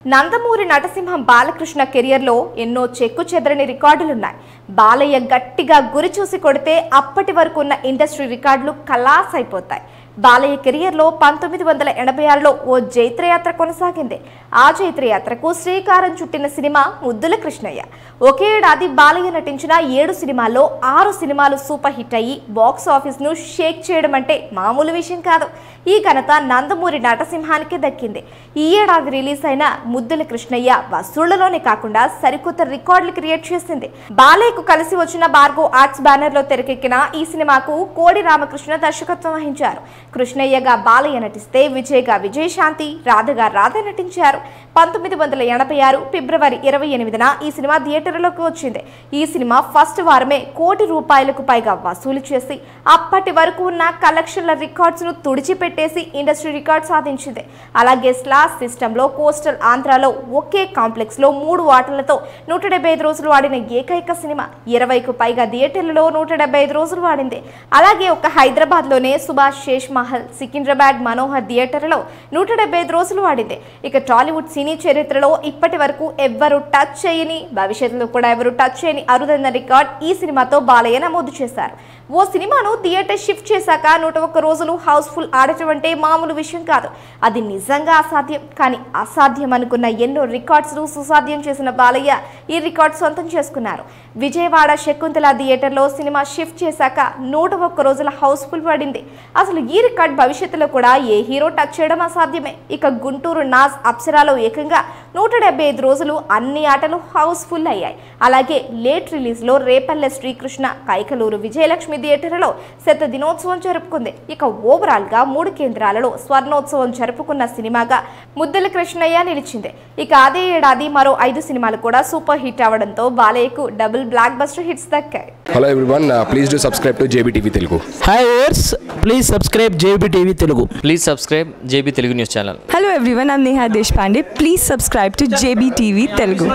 నందమూరి నటసింహం బాలకృష్ణ కెరియర్లో ఎన్నో చెక్కు చెదరని రికార్డులున్నాయి బాలయ్య గట్టిగా గురి చూసి కొడితే అప్పటి వరకు ఉన్న ఇండస్ట్రీ రికార్డులు కలాస్ అయిపోతాయి బాలయ్య కెరియర్లో పంతొమ్మిది వందల ఎనభై ఆరులో ఓ జైత్రయాత్ర కొనసాగింది ఆ జైత్రయాత్రకు శ్రీకారం చుట్టిన సినిమా ముద్దుల కృష్ణయ్య ఒకే ఏడాది బాలయ్య నటించిన ఏడు సినిమాల్లో ఆరు సినిమాలు సూపర్ హిట్ అయ్యి బాక్స్ ఆఫీస్ను షేక్ చేయడం అంటే మామూలు విషయం కాదు ఈ ఘనత నందమూరి నటసింహానికి దక్కింది ఈ ఏడాది రిలీజ్ అయిన ముద్దుల కృష్ణయ్య వసూళ్లలోనే కాకుండా సరికొత్త రికార్డులు క్రియేట్ చేసింది బాలయ్యకు కలిసి వచ్చిన బార్గో ఆర్ట్స్ బ్యానర్ లో తెరకెక్కిన ఈ సినిమాకు కోడి రామకృష్ణ దర్శకత్వం వహించారు కృష్ణయ్యగా బాలయ్య నటిస్తే విజయ్గా విజయశాంతి రాధగా రాధ నటించారు పంతొమ్మిది వందల ఎనభై ఆరు ఫిబ్రవరి ఇరవై ఎనిమిదిన ఈ సినిమా థియేటర్లోకి వచ్చింది ఈ సినిమా ఫస్ట్ వారమే కోటి రూపాయలకు పైగా వసూలు చేసి అప్పటి వరకు ఉన్న కలెక్షన్ల రికార్డ్స్ ను తుడిచిపెట్టేసి ఇండస్ట్రీ రికార్డ్ సాధించింది అలాగే స్లాస్ సిస్టంలో కోస్టల్ ఆంధ్రాలో ఒకే కాంప్లెక్స్ లో మూడు ఆటలతో నూట డెబ్బై ఐదు రోజులు ఆడిన ఏకైక సినిమా ఇరవైకు పైగా థియేటర్లలో నూట డెబ్బై ఐదు రోజులు ఆడింది అలాగే ఒక హైదరాబాద్ లోనే సుభాష్ శేష్ మహల్ సికింద్రాబాద్ మనోహర్ థియేటర్లో నూట డెబ్బై ఐదు రోజులు ఆడింది ఇక టాలీవుడ్ సినీ చరిత్రలో ఇప్పటి వరకు ఎవ్వరు టచ్ చేయని భవిష్యత్తులో కూడా ఎవరు టచ్ చేయని అరుదైన రికార్డ్ ఈ సినిమాతో బాలయ్య నమోదు చేశారు ఓ సినిమాను థియేటర్ షిఫ్ట్ చేశాక నూట ఒక్క రోజులు హౌస్ఫుల్ ఆడటం అంటే మామూలు విషయం కాదు అది నిజంగా అసాధ్యం కానీ అసాధ్యం అనుకున్న ఎన్నో రికార్డ్స్ను సుసాధ్యం చేసిన బాలయ్య ఈ రికార్డ్ సొంతం చేసుకున్నారు విజయవాడ శకుంతల థియేటర్లో సినిమా షిఫ్ట్ చేశాక నూట ఒక్క రోజుల హౌస్ఫుల్ పడింది అసలు ఈ రికార్డ్ భవిష్యత్తులో కూడా ఏ హీరో టచ్ చేయడం అసాధ్యమే ఇక గుంటూరు నాజ్ అప్సరాలో ఏకంగా నూట డెబ్బై ఐదు రోజులు అన్ని ఆటలు హౌస్ఫుల్ అయ్యాయి అలాగే లేట్ రిలీజ్లో రేపల్లె శ్రీకృష్ణ కైకలూరు విజయలక్ష్మి థియేటర్లో శత దినోత్సవం జరుపుకుంది ఇక ఓవరాల్గా మూడు కేంద్రాలలో స్వర్ణోత్సవం జరుపుకున్న సినిమాగా ముద్దల కృష్ణయ్య నిలిచింది ఇక అదే ఏడాది మరో ఐదు సినిమాలు కూడా సూపర్ హిట్ అవడంతో బాలయ్యకు డబుల్ బ్లాక్ బస్టర్ హిట్స్ దక్కాయి hello everyone please do subscribe to JB Telugu hi ours please subscribe JB TV Telugu please subscribe JB Telugu news channel Hello everyone, I'm Neha Deshpande. Please subscribe to JBTV Telugu.